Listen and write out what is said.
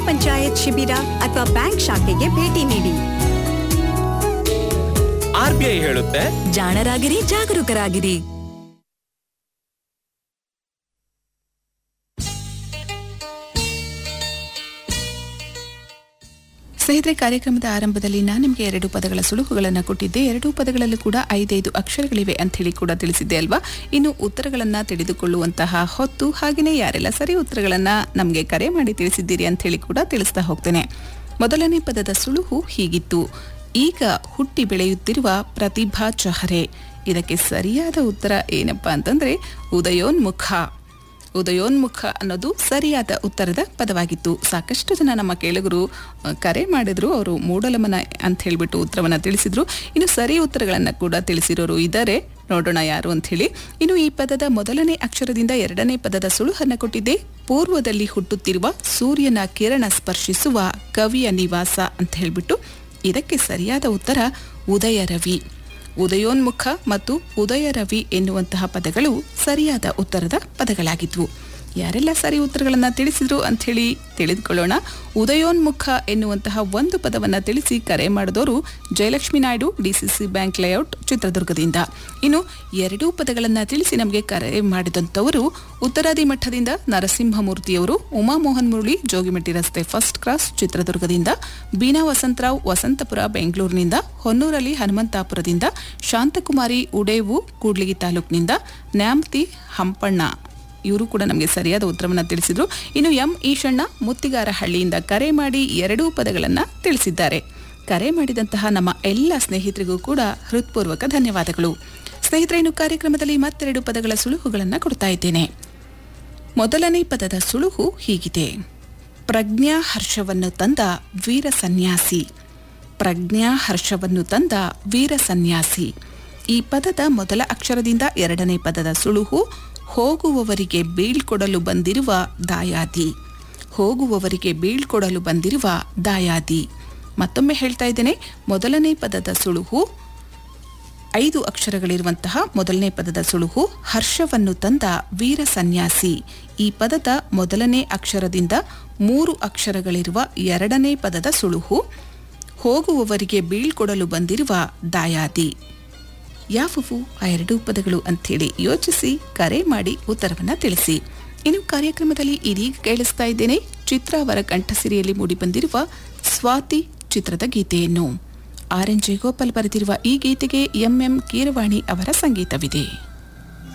ಪಂಚಾಯತ್ ಶಿಬಿರ ಅಥವಾ ಬ್ಯಾಂಕ್ ಶಾಖೆಗೆ ಭೇಟಿ ನೀಡಿ ಆರ್ಬಿಐ ಹೇಳುತ್ತೆ ಜಾಣರಾಗಿರಿ ಜಾಗರೂಕರಾಗಿರಿ ಸ್ನೇಹಿತರೆ ಕಾರ್ಯಕ್ರಮದ ಆರಂಭದಲ್ಲಿ ನಾನು ನಿಮಗೆ ಎರಡು ಪದಗಳ ಸುಳುಹುಗಳನ್ನು ಕೊಟ್ಟಿದ್ದೆ ಎರಡೂ ಪದಗಳಲ್ಲೂ ಕೂಡ ಐದೈದು ಅಕ್ಷರಗಳಿವೆ ಅಂತ ಹೇಳಿ ಕೂಡ ತಿಳಿಸಿದ್ದೆ ಅಲ್ವಾ ಇನ್ನು ಉತ್ತರಗಳನ್ನು ತಿಳಿದುಕೊಳ್ಳುವಂತಹ ಹೊತ್ತು ಹಾಗೆಯೇ ಯಾರೆಲ್ಲ ಸರಿ ಉತ್ತರಗಳನ್ನು ನಮಗೆ ಕರೆ ಮಾಡಿ ತಿಳಿಸಿದ್ದೀರಿ ಅಂತ ಹೇಳಿ ಕೂಡ ತಿಳಿಸ್ತಾ ಹೋಗ್ತೇನೆ ಮೊದಲನೇ ಪದದ ಸುಳುಹು ಹೀಗಿತ್ತು ಈಗ ಹುಟ್ಟಿ ಬೆಳೆಯುತ್ತಿರುವ ಪ್ರತಿಭಾ ಚಹರೆ ಇದಕ್ಕೆ ಸರಿಯಾದ ಉತ್ತರ ಏನಪ್ಪಾ ಅಂತಂದ್ರೆ ಉದಯೋನ್ಮುಖ ಉದಯೋನ್ಮುಖ ಅನ್ನೋದು ಸರಿಯಾದ ಉತ್ತರದ ಪದವಾಗಿತ್ತು ಸಾಕಷ್ಟು ಜನ ನಮ್ಮ ಕೇಳುಗರು ಅ, ಕರೆ ಮಾಡಿದ್ರು ಅವರು ಮೂಡಲಮನ ಅಂತ ಹೇಳ್ಬಿಟ್ಟು ಉತ್ತರವನ್ನು ತಿಳಿಸಿದ್ರು ಇನ್ನು ಸರಿ ಉತ್ತರಗಳನ್ನು ಕೂಡ ತಿಳಿಸಿರೋರು ಇದ್ದಾರೆ ನೋಡೋಣ ಯಾರು ಅಂತ ಹೇಳಿ ಇನ್ನು ಈ ಪದದ ಮೊದಲನೇ ಅಕ್ಷರದಿಂದ ಎರಡನೇ ಪದದ ಸುಳುಹನ್ನು ಕೊಟ್ಟಿದ್ದೆ ಪೂರ್ವದಲ್ಲಿ ಹುಟ್ಟುತ್ತಿರುವ ಸೂರ್ಯನ ಕಿರಣ ಸ್ಪರ್ಶಿಸುವ ಕವಿಯ ನಿವಾಸ ಅಂತ ಹೇಳ್ಬಿಟ್ಟು ಇದಕ್ಕೆ ಸರಿಯಾದ ಉತ್ತರ ಉದಯ ರವಿ ಉದಯೋನ್ಮುಖ ಮತ್ತು ಉದಯ ರವಿ ಎನ್ನುವಂತಹ ಪದಗಳು ಸರಿಯಾದ ಉತ್ತರದ ಪದಗಳಾಗಿದ್ವು ಯಾರೆಲ್ಲ ಸರಿ ಉತ್ತರಗಳನ್ನು ತಿಳಿಸಿದ್ರು ಅಂಥೇಳಿ ತಿಳಿದುಕೊಳ್ಳೋಣ ಉದಯೋನ್ಮುಖ ಎನ್ನುವಂತಹ ಒಂದು ಪದವನ್ನು ತಿಳಿಸಿ ಕರೆ ಮಾಡಿದವರು Jayalakshmi Naidu DCC bank layout ಚಿತ್ರದುರ್ಗದಿಂದ ಇನ್ನು ಎರಡೂ ಪದಗಳನ್ನು ತಿಳಿಸಿ ನಮಗೆ ಕರೆ ಮಾಡಿದಂಥವರು ಉತ್ತರಾದಿ ಮಠದಿಂದ ನರಸಿಂಹಮೂರ್ತಿಯವರು ಉಮಾಮೋಹನ್ ಮುರಳಿ ಜೋಗಿಮಟ್ಟಿ ರಸ್ತೆ ಫಸ್ಟ್ ಕ್ರಾಸ್ ಚಿತ್ರದುರ್ಗದಿಂದ ಬೀನಾ ವಸಂತರಾವ್ ವಸಂತಪುರ ಬೆಂಗಳೂರಿನಿಂದ ಹೊನ್ನೂರಲ್ಲಿ ಹನುಮಂತಾಪುರದಿಂದ ಶಾಂತಕುಮಾರಿ ಉಡೇವು ಕೂಡ್ಲಿಗಿ ತಾಲೂಕಿನಿಂದ ನ್ಯಾಮ್ತಿ ಹಂಪಣ್ಣ ಇವರು ಕೂಡ ನಮಗೆ ಸರಿಯಾದ ಉತ್ತರವನ್ನು ತಿಳಿಸಿದ್ರು ಇನ್ನು ಎಂ ಈಶಣ್ಣ ಮುತ್ತಿಗಾರಹಳ್ಳಿಯಿಂದ ಕರೆ ಮಾಡಿ ಎರಡೂ ಪದಗಳನ್ನು ತಿಳಿಸಿದ್ದಾರೆ ಕರೆ ಮಾಡಿದಂತಹ ನಮ್ಮ ಎಲ್ಲ ಸ್ನೇಹಿತರಿಗೂ ಕೂಡ ಹೃತ್ಪೂರ್ವಕ ಧನ್ಯವಾದಗಳು ಸ್ನೇಹಿತರೆ ಇನ್ನು ಕಾರ್ಯಕ್ರಮದಲ್ಲಿ ಮತ್ತೆರಡು ಪದಗಳ ಸುಳುಹುಗಳನ್ನು ಕೊಡ್ತಾ ಇದ್ದೇನೆ ಮೊದಲನೇ ಪದದ ಸುಳುಹು ಹೀಗಿದೆ ಪ್ರಜ್ಞಾ ಹರ್ಷವನ್ನು ತಂದ ವೀರ ಸನ್ಯಾಸಿ ಪ್ರಜ್ಞಾ ಹರ್ಷವನ್ನು ತಂದ ವೀರ ಸನ್ಯಾಸಿ ಈ ಪದದ ಮೊದಲ ಅಕ್ಷರದಿಂದ ಎರಡನೇ ಪದದ ಸುಳುಹು ಹೋಗುವವರಿಗೆ ಬೀಳ್ಕೊಡಲು ಬಂದಿರುವ ದಾಯಾದಿ ಹೋಗುವವರಿಗೆ ಬೀಳ್ಕೊಡಲು ಬಂದಿರುವ ದಾಯಾದಿ ಮತ್ತೊಮ್ಮೆ ಹೇಳ್ತಾ ಇದ್ದೇನೆ ಮೊದಲನೇ ಪದದ ಸುಳುಹು ಐದು ಅಕ್ಷರಗಳಿರುವಂತಹ ಮೊದಲನೇ ಪದದ ಸುಳುಹು ಹರ್ಷವನ್ನು ತಂದ ವೀರ ಸನ್ಯಾಸಿ ಈ ಪದದ ಮೊದಲನೇ ಅಕ್ಷರದಿಂದ ಮೂರು ಅಕ್ಷರಗಳಿರುವ ಎರಡನೇ ಪದದ ಸುಳುಹು ಹೋಗುವವರಿಗೆ ಬೀಳ್ಕೊಡಲು ಬಂದಿರುವ ದಾಯಾದಿ ಯಾವುವು ಆ ಎರಡೂ ಪದಗಳು ಅಂಥೇಳಿ ಯೋಚಿಸಿ ಕರೆ ಮಾಡಿ ಉತ್ತರವನ್ನ ತಿಳಿಸಿ ಇನ್ನು ಕಾರ್ಯಕ್ರಮದಲ್ಲಿ ಇದೀಗ ಕೇಳಿಸ್ತಾ ಇದ್ದೇನೆ ಚಿತ್ರ ಅವರ ಕಂಠಸಿರಿಯಲ್ಲಿ ಮೂಡಿಬಂದಿರುವ ಸ್ವಾತಿ ಚಿತ್ರದ ಗೀತೆಯನ್ನು ಆರ್ ಎನ್ ಜಯಗೋಪಾಲ್ ಬರೆದಿರುವ ಈ ಗೀತೆಗೆ ಎಂಎಂ ಕೀರವಾಣಿ ಅವರ ಸಂಗೀತವಿದೆ